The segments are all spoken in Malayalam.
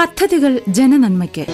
പദ്ധതികൾ ജനനന്മയ്ക്ക്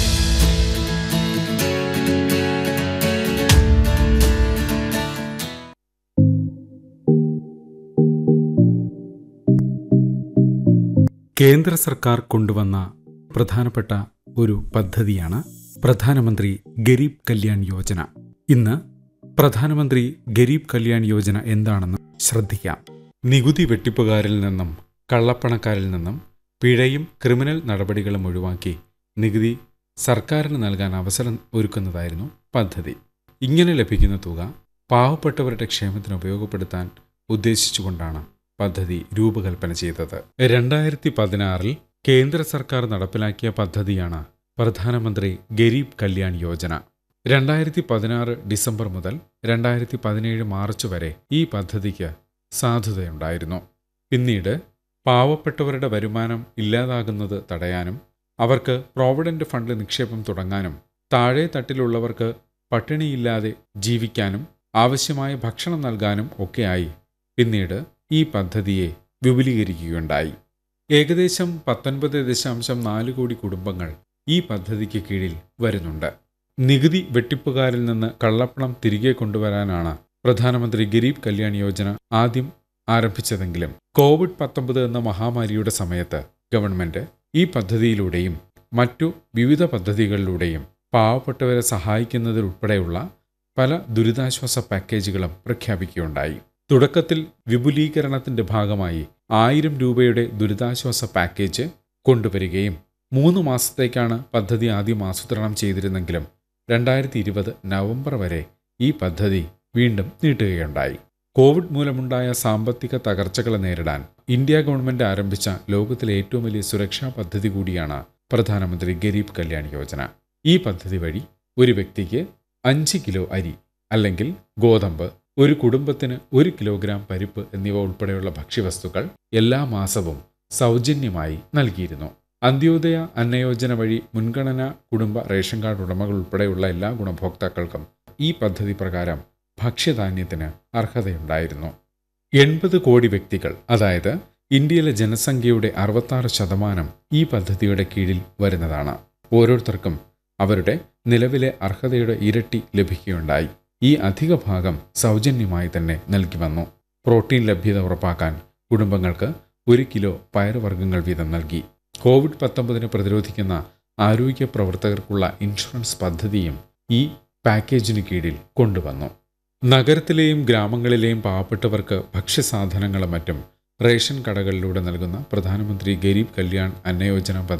കേന്ദ്ര സർക്കാർ കൊണ്ടുവന്ന പ്രധാനപ്പെട്ട ഒരു പദ്ധതിയാണ് പ്രധാനമന്ത്രി ഗരീബ് കല്യാൺ യോജന ഇന്ന് പ്രധാനമന്ത്രി ഗരീബ് കല്യാൺ യോജന എന്താണെന്ന് ശ്രദ്ധിക്കാം നികുതി വെട്ടിപ്പുകാരിൽ നിന്നും കള്ളപ്പണക്കാരിൽ നിന്നും പിഴയും ക്രിമിനൽ നടപടികളും ഒഴിവാക്കി നികുതി സർക്കാരിന് നൽകാൻ അവസരം ഒരുക്കുന്നതായിരുന്നു പദ്ധതി ഇങ്ങനെ ലഭിക്കുന്ന തുക പാവപ്പെട്ടവരുടെ ക്ഷേമത്തിന് ഉപയോഗപ്പെടുത്താൻ ഉദ്ദേശിച്ചുകൊണ്ടാണ് പദ്ധതി രൂപകൽപ്പന ചെയ്തത് രണ്ടായിരത്തി പതിനാറിൽ കേന്ദ്ര സർക്കാർ നടപ്പിലാക്കിയ പദ്ധതിയാണ് പ്രധാനമന്ത്രി ഗരീബ് കല്യാൺ യോജന രണ്ടായിരത്തി പതിനാറ് ഡിസംബർ മുതൽ രണ്ടായിരത്തി പതിനേഴ് മാർച്ച് വരെ ഈ പദ്ധതിക്ക് സാധുതയുണ്ടായിരുന്നു പിന്നീട് പാവപ്പെട്ടവരുടെ വരുമാനം ഇല്ലാതാകുന്നത് തടയാനും അവർക്ക് പ്രോവിഡന്റ് ഫണ്ട് നിക്ഷേപം തുടങ്ങാനും താഴെ തട്ടിലുള്ളവർക്ക് പട്ടിണിയില്ലാതെ ജീവിക്കാനും ആവശ്യമായ ഭക്ഷണം നൽകാനും ഒക്കെയായി പിന്നീട് ഈ പദ്ധതിയെ വിപുലീകരിക്കുകയുണ്ടായി ഏകദേശം പത്തൊൻപത് ദശാംശം നാല് കോടി കുടുംബങ്ങൾ ഈ പദ്ധതിക്ക് കീഴിൽ വരുന്നുണ്ട് നികുതി വെട്ടിപ്പുകാരിൽ നിന്ന് കള്ളപ്പണം തിരികെ കൊണ്ടുവരാനാണ് പ്രധാനമന്ത്രി ഗരീബ് കല്യാൺ യോജന ആദ്യം ആരംഭിച്ചതെങ്കിലും കോവിഡ് പത്തൊമ്പത് എന്ന മഹാമാരിയുടെ സമയത്ത് ഗവൺമെന്റ് ഈ പദ്ധതിയിലൂടെയും മറ്റു വിവിധ പദ്ധതികളിലൂടെയും പാവപ്പെട്ടവരെ സഹായിക്കുന്നതിലുൾപ്പെടെയുള്ള പല ദുരിതാശ്വാസ പാക്കേജുകളും പ്രഖ്യാപിക്കുകയുണ്ടായി തുടക്കത്തിൽ വിപുലീകരണത്തിന്റെ ഭാഗമായി ആയിരം രൂപയുടെ ദുരിതാശ്വാസ പാക്കേജ് കൊണ്ടുവരികയും മൂന്ന് മാസത്തേക്കാണ് പദ്ധതി ആദ്യം ആസൂത്രണം ചെയ്തിരുന്നെങ്കിലും രണ്ടായിരത്തി ഇരുപത് നവംബർ വരെ ഈ പദ്ധതി വീണ്ടും നീട്ടുകയുണ്ടായി കോവിഡ് മൂലമുണ്ടായ സാമ്പത്തിക തകർച്ചകളെ നേരിടാൻ ഇന്ത്യ ഗവൺമെന്റ് ആരംഭിച്ച ലോകത്തിലെ ഏറ്റവും വലിയ സുരക്ഷാ പദ്ധതി കൂടിയാണ് പ്രധാനമന്ത്രി ഗരീബ് കല്യാൺ യോജന ഈ പദ്ധതി വഴി ഒരു വ്യക്തിക്ക് അഞ്ച് കിലോ അരി അല്ലെങ്കിൽ ഗോതമ്പ് ഒരു കുടുംബത്തിന് ഒരു കിലോഗ്രാം പരിപ്പ് എന്നിവ ഉൾപ്പെടെയുള്ള ഭക്ഷ്യവസ്തുക്കൾ എല്ലാ മാസവും സൗജന്യമായി നൽകിയിരുന്നു അന്ത്യോദയ അന്നയോജന വഴി മുൻഗണന കുടുംബ റേഷൻ കാർഡ് ഉടമകൾ ഉൾപ്പെടെയുള്ള എല്ലാ ഗുണഭോക്താക്കൾക്കും ഈ പദ്ധതി പ്രകാരം ഭക്ഷ്യധാന്യത്തിന് അർഹതയുണ്ടായിരുന്നു എൺപത് കോടി വ്യക്തികൾ അതായത് ഇന്ത്യയിലെ ജനസംഖ്യയുടെ അറുപത്താറ് ശതമാനം ഈ പദ്ധതിയുടെ കീഴിൽ വരുന്നതാണ് ഓരോരുത്തർക്കും അവരുടെ നിലവിലെ അർഹതയുടെ ഇരട്ടി ലഭിക്കുകയുണ്ടായി ഈ അധിക ഭാഗം സൗജന്യമായി തന്നെ നൽകി വന്നു പ്രോട്ടീൻ ലഭ്യത ഉറപ്പാക്കാൻ കുടുംബങ്ങൾക്ക് ഒരു കിലോ പയറുവർഗ്ഗങ്ങൾ വീതം നൽകി കോവിഡ് പത്തൊമ്പതിനെ പ്രതിരോധിക്കുന്ന ആരോഗ്യ പ്രവർത്തകർക്കുള്ള ഇൻഷുറൻസ് പദ്ധതിയും ഈ പാക്കേജിന് കീഴിൽ കൊണ്ടുവന്നു നഗരത്തിലെയും ഗ്രാമങ്ങളിലെയും പാവപ്പെട്ടവർക്ക് ഭക്ഷ്യസാധനങ്ങളും മറ്റും റേഷൻ കടകളിലൂടെ നൽകുന്ന പ്രധാനമന്ത്രി ഗരീബ് കല്യാൺ അന്നയോജന പദ്ധതി